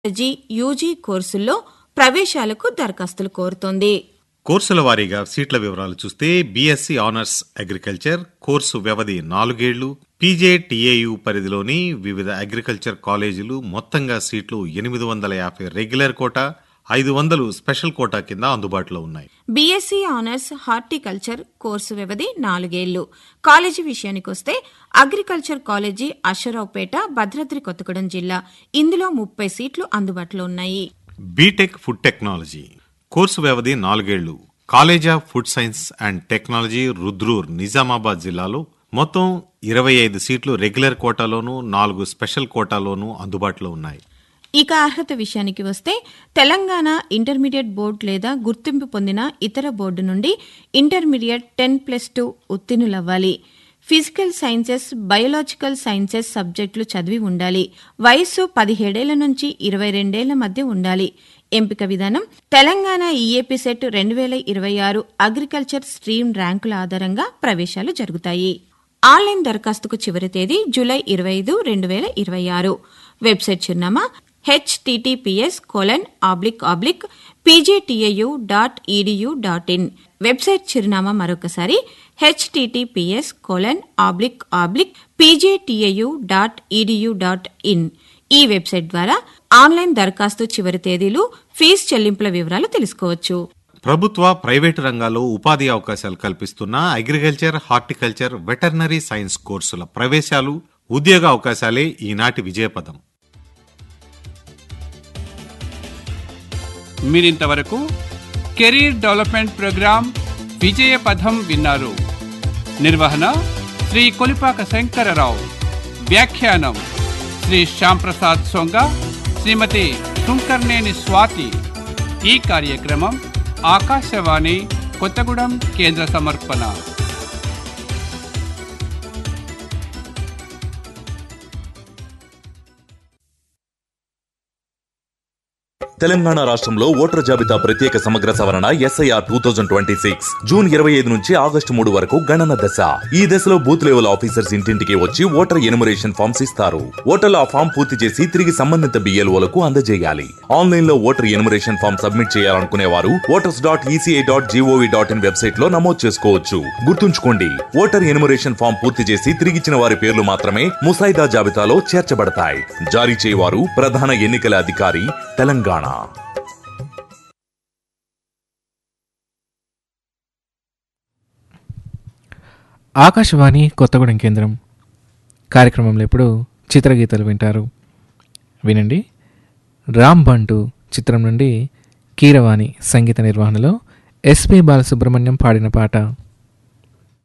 G UG కోర్సుల్లో ప్రవేశాలకు దరఖాస్తులు కోరుతోంది కోర్సుల వారీగా సీట్ల వివరాలు చూస్తే బీఎస్సీ ఆనర్స్ అగ్రికల్చర్ కోర్సు వ్యవధి నాలుగేళ్లు పీజే టీఏయు పరిధిలోని వివిధ అగ్రికల్చర్ కాలేజీలు మొత్తంగా సీట్లు ఎనిమిది వందల యాభై రెగ్యులర్ కోటా ఐదు వందలు స్పెషల్ కోటా కింద అందుబాటులో ఉన్నాయి బీఎస్సీ ఆనర్స్ హార్టికల్చర్ కోర్సు వ్యవధి నాలుగేళ్లు కాలేజీ విషయానికొస్తే అగ్రికల్చర్ కాలేజీ అశ్వరావుపేట భద్రాద్రి కొత్తగూడెం జిల్లా ఇందులో ముప్పై సీట్లు అందుబాటులో ఉన్నాయి బీటెక్ ఫుడ్ టెక్నాలజీ కోర్సు వ్యవధి నాలుగేళ్లు college of food science and technology Rudrur Nizamabad జిల్లాలో మొత్తం ఇరవై ఐదు సీట్లు రెగ్యులర్ కోటాలోనూ నాలుగు స్పెషల్ కోటాలోనూ అందుబాటులో ఉన్నాయి ఇక అర్హత విషయానికి వస్తే తెలంగాణ ఇంటర్మీడియట్ బోర్డు లేదా గుర్తింపు పొందిన ఇతర బోర్డు నుండి ఇంటర్మీడియట్ టెన్ ప్లస్ టూ ఉత్తీర్ణులవ్వాలి ఫిజికల్ సైన్సెస్ బయోలాజికల్ సైన్సెస్ సబ్జెక్టులు చదివి ఉండాలి వయస్సు పదిహేడేళ్ల నుంచి ఇరవై రెండేళ్ల మధ్య ఉండాలి ఎంపిక విధానం తెలంగాణ ఈఏపీ సెట్ రెండు వేల ఇరవై ఆరు అగ్రికల్చర్ స్ట్రీమ్ ర్యాంకుల ఆధారంగా ప్రవేశాలు జరుగుతాయి ఆన్లైన్ దరఖాస్తుకు చివరి తేదీ జూలై ఇరవై ఐదు రెండు వేల ఇరవై ఆరు వెబ్సైట్ చిరునామా HTTPS colon oblique oblique PJTAU dot EDU dot in website చిరునామా మరొకసారి HTTPS colon oblique oblique PJTAU dot EDU dot in ఈ వెబ్సైట్ ద్వారా ఆన్లైన్ దరఖాస్తు చివరి తేదీలు ఫీజు చెల్లింపుల వివరాలు తెలుసుకోవచ్చు ప్రభుత్వ ప్రైవేటు రంగాల్లో ఉపాధి అవకాశాలు కల్పిస్తున్న అగ్రికల్చర్ హార్టికల్చర్ వెటర్నరీ సైన్స్ కోర్సుల ప్రవేశాలు ఉద్యోగ అవకాశాలే ఈనాటి విజయపదం మీరింతవరకు కెరీర్ డెవలప్మెంట్ ప్రోగ్రాం విజయ పథం విన్నారు నిర్వహణ శ్రీ కొలిపాక శంకరరావు వ్యాఖ్యానం శ్రీ శ్యాంప్రసాద్ సొంగ శ్రీమతి శుంకర్నేని స్వాతి ఈ కార్యక్రమం ఆకాశవాణి కొత్తగూడెం కేంద్ర సమర్పణ తెలంగాణ రాష్ట్రంలో ఓటర్ జాబితా ప్రత్యేక సమగ్ర సవరణ SIR two thousand twenty six June ఇరవై ఐదు నుంచి ఆగస్టు మూడు వరకు గణన దశ ఈ దశలో బూత్ లెవెల్ ఆఫీసర్స్ ఇంటింటికి వచ్చి ఓటర్ ఎనుమరేషన్ ఫామ్స్ ఇస్తారు ఓటర్లు ఆ ఫామ్ పూర్తి చేసి తిరిగి సంబంధిత బిఎల్ఓలకు అందజేయాలి ఆన్లైన్ లో ఓటర్ ఎనుమరేషన్ ఫామ్ సబ్మిట్ చేయాలనుకునే వారు voters dot ECI dot G O V dot in website లో నమోదు చేసుకోవచ్చు గుర్తుంచుకోండి ఓటర్ ఎనుమరేషన్ ఫామ్ పూర్తి చేసి తిరిగిచ్చిన వారి పేర్లు మాత్రమే ముసాయిదా జాబితాలో చేర్చబడతాయి జారీ చేయవారు ప్రధాన ఎన్నికల అధికారి తెలంగాణ ఆకాశవాణి కొత్తగూడెం కేంద్రం కార్యక్రమంలో ఇప్పుడు చిత్రగీతాలు వింటారు వినండి రామ్ బంటు చిత్రం నుండి కీరవాణి సంగీత నిర్వహణలో ఎస్పి బాలసుబ్రహ్మణ్యం పాడిన పాట